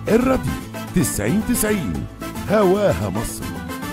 الراديو 90 90 هواها مصر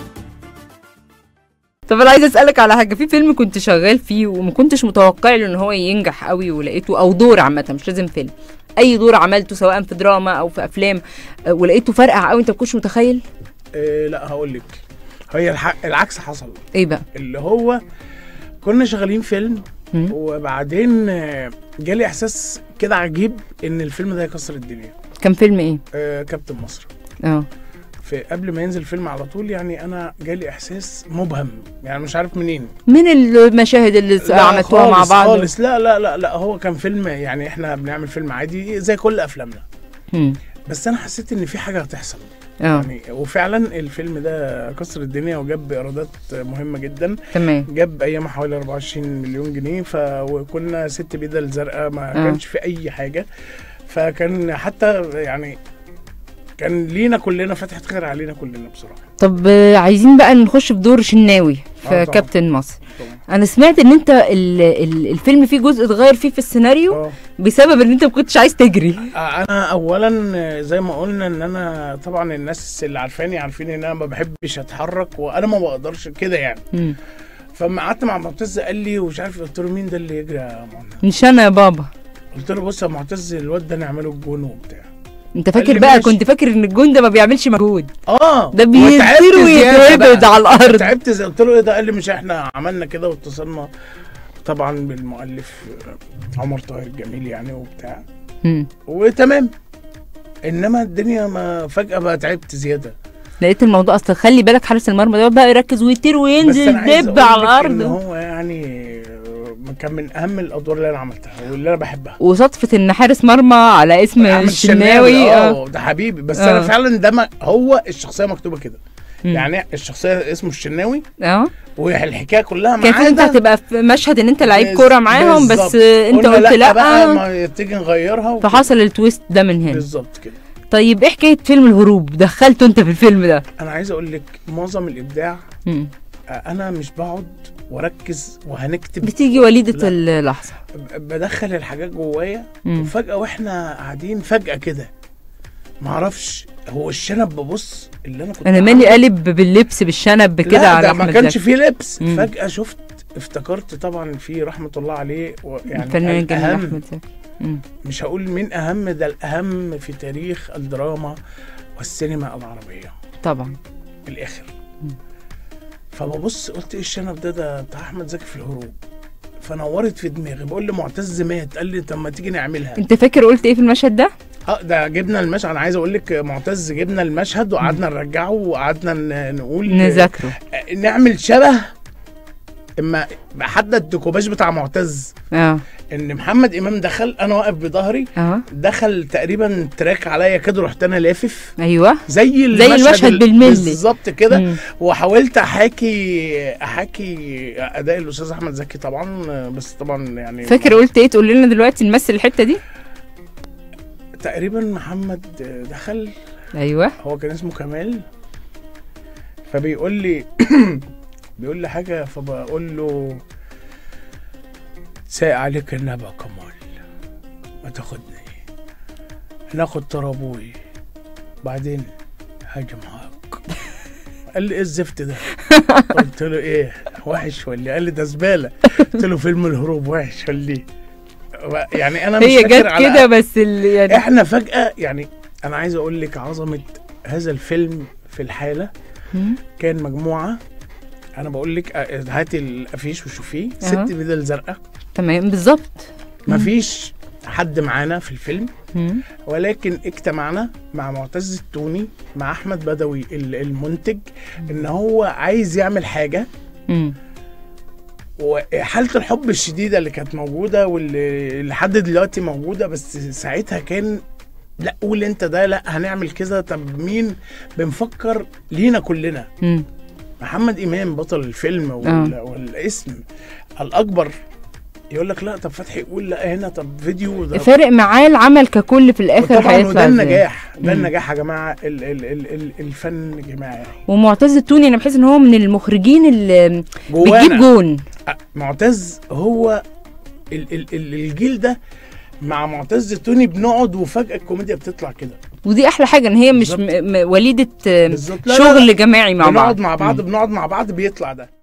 طب انا عايزه اسالك على حاجه في فيلم كنت شغال فيه وما كنتش متوقع له ان هو ينجح قوي ولقيته او دور عامه مش لازم فيلم اي دور عملته سواء في دراما او في افلام آه، ولقيته فرقع قوي انت ما كنتش متخيل إيه لا هقول لك هي الح... العكس حصل ايه بقى اللي هو كنا شغالين فيلم مم. وبعدين آه، جالي احساس كده عجيب ان الفيلم ده هيكسر الدنيا كان فيلم ايه آه كابتن مصر اه في قبل ما ينزل الفيلم على طول يعني انا جالي احساس مبهم يعني مش عارف منين من المشاهد اللي لا عملتوها مع خالص- بعض خالص لا لا لا لا هو كان فيلم يعني احنا بنعمل فيلم عادي زي كل افلامنا مم. بس انا حسيت ان في حاجه هتحصل اه يعني وفعلا الفيلم ده كسر الدنيا وجاب ايرادات مهمه جدا تمام جاب ايامها حوالي 24 مليون جنيه ف وكنا ست بيضه الزرقاء ما آه. كانش في اي حاجه فكان حتى يعني كان لينا كلنا فتحة خير علينا كلنا بصراحه طب آه، عايزين بقى نخش في دور شناوي في آه، طبعا. كابتن مصر طبعا. انا سمعت ان انت ال ال الفيلم فيه جزء اتغير فيه في السيناريو اه بسبب ان انت ما كنتش عايز تجري انا اولا زي ما قلنا ان انا طبعا الناس اللي عارفاني عارفين ان انا ما بحبش اتحرك وانا ما بقدرش كده يعني مم. فما قعدت مع معتز قال لي ومش عارف قلت له مين ده اللي يجري يا مهند مش انا يا بابا قلت له بص يا معتز الواد ده نعمله الجون وبتاع انت قال فاكر لي بقى ماشي. كنت فاكر ان الجون ده ما بيعملش مجهود اه ده وتعبت بيطير زيادة ويتربد بقى. على الارض تعبت زي قلت له ايه ده قال لي مش احنا عملنا كده واتصلنا طبعا بالمؤلف عمر طاهر الجميل يعني وبتاع مم. وتمام انما الدنيا ما فجاه بقى تعبت زياده لقيت الموضوع اصل خلي بالك حارس المرمى ده بقى يركز ويطير بس وينزل انا عايز دب أقول على لك ان الارض هو يعني كان من اهم الادوار اللي انا عملتها واللي انا بحبها وصدفة ان حارس مرمى على اسم أحمد الشناوي اه اه ده حبيبي بس آه. انا فعلا ده ما هو الشخصيه مكتوبه كده مم. يعني الشخصيه اسمه الشناوي اه والحكايه كلها كان في انت معانا هتبقى في مشهد ان انت لعيب بز- كوره معاهم بس بالظبط. آه، انت قلنا قلت لا, بقى ما تيجي نغيرها وكده. فحصل التويست ده من هنا بالظبط كده طيب ايه حكايه فيلم الهروب دخلته انت في الفيلم ده انا عايز اقول لك معظم الابداع مم. آه، انا مش بقعد واركز وهنكتب بتيجي وليده لا. اللحظه ب- بدخل الحاجات جوايا مم. وفجاه واحنا قاعدين فجاه كده معرفش هو الشنب ببص اللي انا كنت انا مالي عامله- قالب باللبس بالشنب كده لا على ده ما أحمد كانش زكي. فيه لبس مم. فجاه شفت افتكرت طبعا في رحمه الله عليه يعني الفنان الجميل الأهم احمد زكي مم. مش هقول مين اهم ده الاهم في تاريخ الدراما والسينما العربيه طبعا الاخر مم. فببص قلت ايه الشنب ده ده بتاع احمد زكي في الهروب فنورت في دماغي بقول لمعتز مات قال لي طب ما تيجي نعملها انت فاكر قلت ايه في المشهد ده اه ده جبنا المشهد انا عايز اقول لك معتز جبنا المشهد وقعدنا نرجعه وقعدنا ن- نقول نذاكره آه، نعمل شبه اما حتى الديكوباج بتاع معتز اه ان محمد امام دخل انا واقف بظهري اه دخل تقريبا تراك عليا كده رحت انا لافف ايوه زي المشهد, زي المشهد ال- بالملي. بالظبط كده مم. وحاولت احاكي احاكي اداء الاستاذ احمد زكي طبعا بس طبعا يعني فاكر قلت ايه تقول لنا دلوقتي نمثل الحته دي تقريبا محمد دخل ايوه هو كان اسمه كمال فبيقول لي بيقول لي حاجه فبقول له ساق عليك النبأ كمال ما تاخدني ناخد طرابوي بعدين هاجي معاك قال لي ايه الزفت ده قلت له ايه وحش ولا إيه؟ قال لي ده زباله قلت له فيلم الهروب وحش ولا إيه؟ يعني انا مش هي فاكر جت على كده بس ال- يعني احنا فجأة يعني انا عايز اقول لك عظمة هذا الفيلم في الحالة مم. كان مجموعة انا بقول لك اه، هاتي الافيش وشوفيه أها. ست بدل زرقاء تمام بالظبط مفيش حد معانا في الفيلم مم. ولكن اجتمعنا مع معتز التوني مع احمد بدوي ال- المنتج ان هو عايز يعمل حاجة مم. وحالة الحب الشديدة اللي كانت موجودة واللي لحد دلوقتي موجودة بس ساعتها كان لا قول انت ده لا هنعمل كذا طب مين بنفكر لينا كلنا مم. محمد امام بطل الفيلم وال... والاسم الاكبر يقول لك لا طب فتحي يقول لا هنا طب فيديو ده فارق معاه العمل ككل في الاخر طبعا هيطلع وده ازاي النجاح ده مم. النجاح يا جماعه ال... ال... ال... ال... الفن جماعي ومعتز التوني انا بحس ان هو من المخرجين اللي بيجيب جوانا جون أ- معتز هو ال ال ال الجيل ده مع معتز التوني بنقعد وفجأة الكوميديا بتطلع كده ودي احلى حاجه ان هي مش م... بالظبط. م... وليده آه، بالظبط لا، لا، شغل لا. جماعي مع بعض بنقعد مع بعض مم. بنقعد مع بعض بيطلع ده